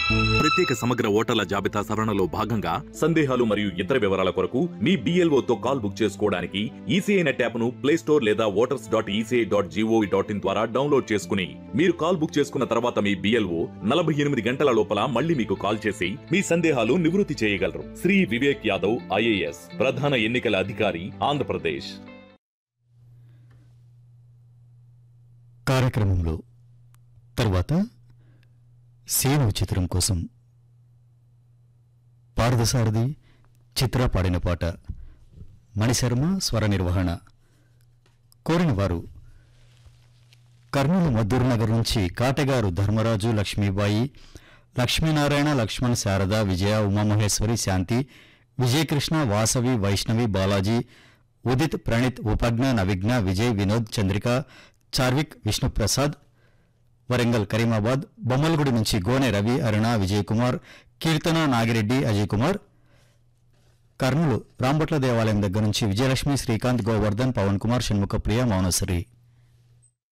ప్రత్యేక సమగ్ర ఓటర్ల జాబితా సవరణలో భాగంగా సందేహాలు మరియు ఇతర వివరాల కొరకు మీ BLO తో కాల్ బుక్ చేసుకోవడానికి ఈసీఐ నెట్ యాప్ను ప్లే స్టోర్ లేదా voters dot ECI dot GOV dot in ద్వారా డౌన్లోడ్ చేసుకుని మీరు కాల్ బుక్ చేసుకున్న తర్వాత మీ బిఎల్ఓ నలభై ఎనిమిది గంటల లోపల మళ్ళీ మీకు కాల్ చేసి మీ సందేహాలు నివృత్తి చేయగలరు శ్రీ వివేక్ యాదవ్ ఐఏఎస్ ప్రధాన ఎన్నికల అధికారి ఆంధ్రప్రదేశ్ కార్యక్రమంలో తర్వాత సేను చిత్రం కోసం పారదసారథి చిత్ర పాడిన పాట మణిశర్మ స్వర నిర్వహణ కోరిన వారు కర్నూలు మద్దూరు నగర్ నుంచి కాటగారు ధర్మరాజు లక్ష్మీబాయి లక్ష్మీనారాయణ లక్ష్మణ్ శారద విజయ ఉమామహేశ్వరి శాంతి విజయకృష్ణ వాసవి వైష్ణవి బాలాజీ ఉదిత్ ప్రణీత్ ఉపజ్ఞ నవిఘ్న విజయ్ వినోద్ చంద్రిక చార్విక్ విష్ణుప్రసాద్ వరంగల్ కరీమాబాద్ బొమ్మలగుడి నుంచి గోనె రవి అరుణ విజయ్ కుమార్ కీర్తన నాగిరెడ్డి అజయ్ కుమార్ కర్నూలు రాంబట్ల దేవాలయం దగ్గర నుంచి విజయలక్ష్మి శ్రీకాంత్ గోవర్ధన్ పవన్ కుమార్ షణ్ముఖప్రియ మౌనశ్రీ